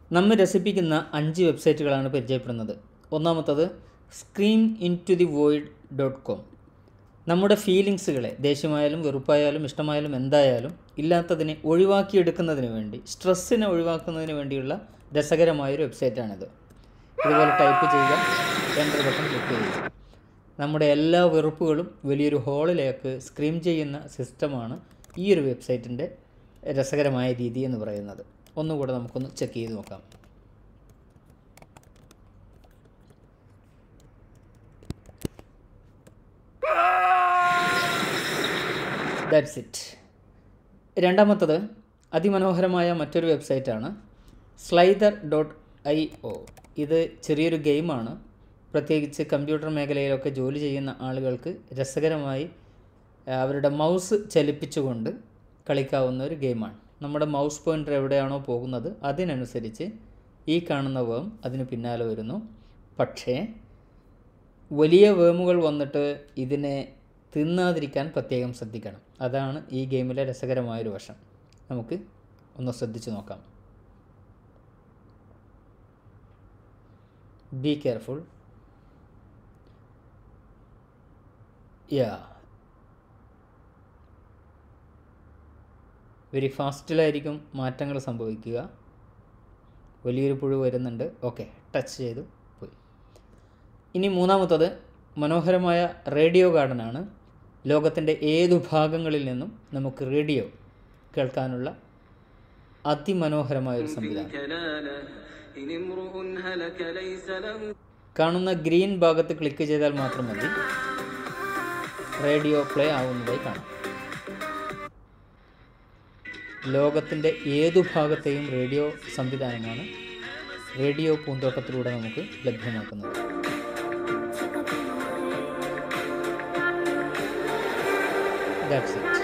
നമ്മെ രസിപ്പിക്കുന്ന അഞ്ച് വെബ്സൈറ്റുകളാണ് പരിചയപ്പെടുന്നത് ഒന്നാമത്തത് scream into the void dot com നമ്മുടെ ഫീലിങ്സുകളെ ദേഷ്യമായാലും വെറുപ്പായാലും ഇഷ്ടമായാലും എന്തായാലും ഇല്ലാത്തതിനെ ഒഴിവാക്കിയെടുക്കുന്നതിന് വേണ്ടി സ്ട്രെസ്സിനെ ഒഴിവാക്കുന്നതിന് വേണ്ടിയുള്ള രസകരമായൊരു വെബ്സൈറ്റാണിത് ഇതുപോലെ ടൈപ്പ് ചെയ്യുക എൻ്റർ ബട്ടൺ ക്ലിക്ക് ചെയ്യുക നമ്മുടെ എല്ലാ വെറുപ്പുകളും വലിയൊരു ഹോളിലേക്ക് സ്ക്രീം ചെയ്യുന്ന സിസ്റ്റമാണ് ഈ ഒരു വെബ്സൈറ്റിൻ്റെ രസകരമായ രീതി എന്ന് പറയുന്നത് ഒന്നുകൂടെ നമുക്കൊന്ന് ചെക്ക് ചെയ്ത് നോക്കാം ദാറ്റ്സ് ഇറ്റ് രണ്ടാമത്തത് അതിമനോഹരമായ മറ്റൊരു വെബ്സൈറ്റാണ് സ്ലൈദർ ഡോട്ട് ഐ ഒ ഇത് ചെറിയൊരു ഗെയിമാണ് പ്രത്യേകിച്ച് കമ്പ്യൂട്ടർ മേഖലയിലൊക്കെ ജോലി ചെയ്യുന്ന ആളുകൾക്ക് രസകരമായി ആ, അവരുടെ മൗസ് ചലിപ്പിച്ചുകൊണ്ട് കളിക്കാവുന്ന ഒരു ഗെയിമാണ് നമ്മുടെ മൗസ് പോയിൻ്റർ എവിടെയാണോ പോകുന്നത് അതിനനുസരിച്ച് ഈ കാണുന്ന വേം അതിന് പിന്നാലെ വരുന്നു പക്ഷേ വലിയ വേമുകൾ വന്നിട്ട് ഇതിനെ തിന്നാതിരിക്കാൻ പ്രത്യേകം ശ്രദ്ധിക്കണം അതാണ് ഈ ഗെയിമിലെ രസകരമായൊരു വശം നമുക്ക് ഒന്ന് ശ്രദ്ധിച്ചു നോക്കാം ബി കെയർഫുൾ യാ വെരി ഫാസ്റ്റിലായിരിക്കും മാറ്റങ്ങൾ സംഭവിക്കുക വലിയൊരു പുഴു വരുന്നുണ്ട് ഓക്കെ ടച്ച് ചെയ്തു പോയി ഇനി മൂന്നാമത്തത് മനോഹരമായ റേഡിയോ ഗാർഡനാണ് ലോകത്തിൻ്റെ ഏതു ഭാഗങ്ങളിൽ നിന്നും നമുക്ക് റേഡിയോ കേൾക്കാനുള്ള അതിമനോഹരമായ ഒരു സംവിധാനം كلالة إن امرؤ هلك ليس له കാണുന്ന ഗ്രീൻ ഭാഗത്ത് ക്ലിക്ക് ചെയ്താൽ മാത്രം മതി റേഡിയോ പ്ലേ ആവുന്നതായി കാണാം ലോകത്തിൻ്റെ ഏതു ഭാഗത്തെയും റേഡിയോ സംവിധാനമാണ് റേഡിയോ പൂന്തോട്ടത്തിലൂടെ നമുക്ക് ലഭ്യമാക്കുന്നത് ദാറ്റ്സ് ഇറ്റ്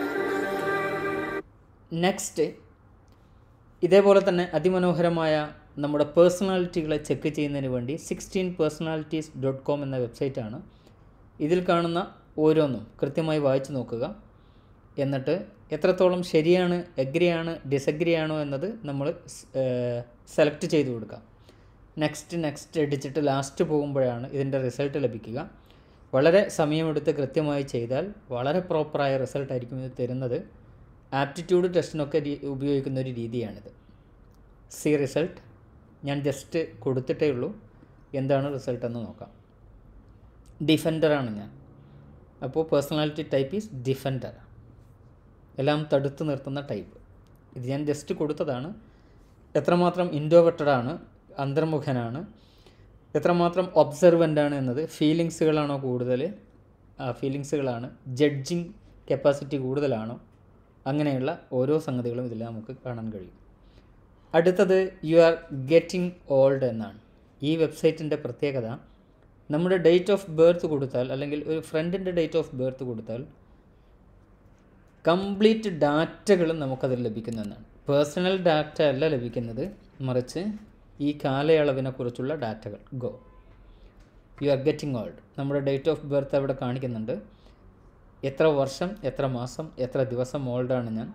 നെക്സ്റ്റ് ഇതേപോലെ തന്നെ അതിമനോഹരമായ നമ്മുടെ പേഴ്സണാലിറ്റികളെ ചെക്ക് ചെയ്യുന്നതിന് വേണ്ടി സിക്സ്റ്റീൻ പേഴ്സണാലിറ്റീസ് ഡോട്ട് കോം എന്ന വെബ്സൈറ്റാണ് ഇതിൽ കാണുന്ന ഓരോന്നും കൃത്യമായി വായിച്ചു നോക്കുക എന്നിട്ട് എത്രത്തോളം ശരിയാണ് എഗ്രിയാണ് ഡിസഗ്രി ആണോ എന്നത് നമ്മൾ സെലക്ട് ചെയ്ത് കൊടുക്കുക നെക്സ്റ്റ് നെക്സ്റ്റ് അടിച്ചിട്ട് ലാസ്റ്റ് പോകുമ്പോഴാണ് ഇതിൻ്റെ റിസൾട്ട് ലഭിക്കുക വളരെ സമയമെടുത്ത് കൃത്യമായി ചെയ്താൽ വളരെ പ്രോപ്പറായ റിസൾട്ട് ആയിരിക്കും ഇത് തരുന്നത് ആപ്റ്റിറ്റ്യൂഡ് ടെസ്റ്റിനൊക്കെ രീ- ഉപയോഗിക്കുന്ന ഒരു രീതിയാണിത് സി റിസൾട്ട് ഞാൻ ജസ്റ്റ് കൊടുത്തിട്ടേ ഉള്ളൂ എന്താണ് റിസൾട്ട് എന്ന് നോക്കാം ഡിഫൻഡറാണ് ഞാൻ അപ്പോൾ പേഴ്സണാലിറ്റി ടൈപ്പ് ഈസ് ഡിഫൻഡർ എല്ലാം തടുത്തു നിർത്തുന്ന ടൈപ്പ് ഇത് ഞാൻ ജസ്റ്റ് കൊടുത്തതാണ് എത്രമാത്രം ഇൻഡോവെറ്റഡ് ആണ് അന്തർമുഖനാണ് എത്രമാത്രം ഒബ്സർവൻ്റ് ആണ് എന്നത് ഫീലിങ്സുകളാണോ കൂടുതൽ ആ ഫീലിങ്സുകളാണ് ജഡ്ജിങ് കപ്പാസിറ്റി കൂടുതലാണോ അങ്ങനെയുള്ള ഓരോ സംഗതികളും ഇതിൽ നമുക്ക് കാണാൻ കഴിയും അടുത്തത് യു ആർ ഗെറ്റിംഗ് ഓൾഡ് എന്നാണ് ഈ വെബ്സൈറ്റിൻ്റെ പ്രത്യേകത നമ്മുടെ ഡേറ്റ് ഓഫ് ബർത്ത് കൊടുത്താൽ അല്ലെങ്കിൽ ഒരു ഫ്രണ്ടിൻ്റെ ഡേറ്റ് ഓഫ് ബർത്ത് കൊടുത്താൽ കംപ്ലീറ്റ് ഡാറ്റകളും നമുക്കതിൽ ലഭിക്കുന്നതെന്നാണ് പേഴ്സണൽ ഡാറ്റ അല്ല ലഭിക്കുന്നത് മറിച്ച് ഈ കാലയളവിനെക്കുറിച്ചുള്ള ഡാറ്റകൾ go you are getting old നമ്മുടെ ഡേറ്റ് ഓഫ് ബർത്ത് അവിടെ കാണിക്കുന്നുണ്ട് എത്ര വർഷം എത്ര മാസം എത്ര ദിവസം ഓൾഡാണ് ഞാൻ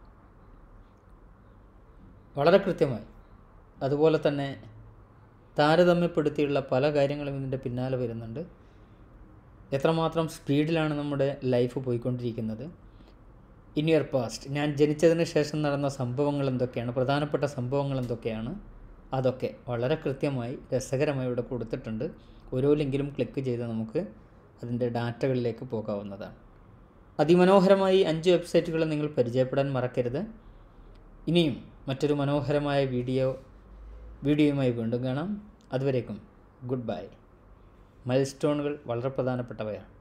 വളരെ കൃത്യമായി അതുപോലെ തന്നെ താരതമ്യപ്പെടുത്തിയുള്ള പല കാര്യങ്ങളും ഇതിൻ്റെ പിന്നാലെ വരുന്നുണ്ട് എത്രമാത്രം സ്പീഡിലാണ് നമ്മുടെ ലൈഫ് പോയിക്കൊണ്ടിരിക്കുന്നത് ഇൻ യുവർ പാസ്റ്റ് ഞാൻ ജനിച്ചതിന് ശേഷം നടന്ന സംഭവങ്ങൾ എന്തൊക്കെയാണ് പ്രധാനപ്പെട്ട സംഭവങ്ങൾ എന്തൊക്കെയാണ് അതൊക്കെ വളരെ കൃത്യമായി രസകരമായി ഇവിടെ കൊടുത്തിട്ടുണ്ട് ഓരോ ലിങ്കിലും ക്ലിക്ക് ചെയ്ത് നമുക്ക് അതിൻ്റെ ഡാറ്റകളിലേക്ക് പോകാവുന്നതാണ് അതിമനോഹരമായി അഞ്ച് വെബ്സൈറ്റുകൾ നിങ്ങൾ പരിചയപ്പെടാൻ മറക്കരുത് ഇനിയും മറ്റൊരു മനോഹരമായ വീഡിയോ വീഡിയോയുമായി വീണ്ടും കാണാം അതുവരേക്കും ഗുഡ് ബൈ മൈൽ സ്റ്റോണുകൾ വളരെ പ്രധാനപ്പെട്ടവയാണ്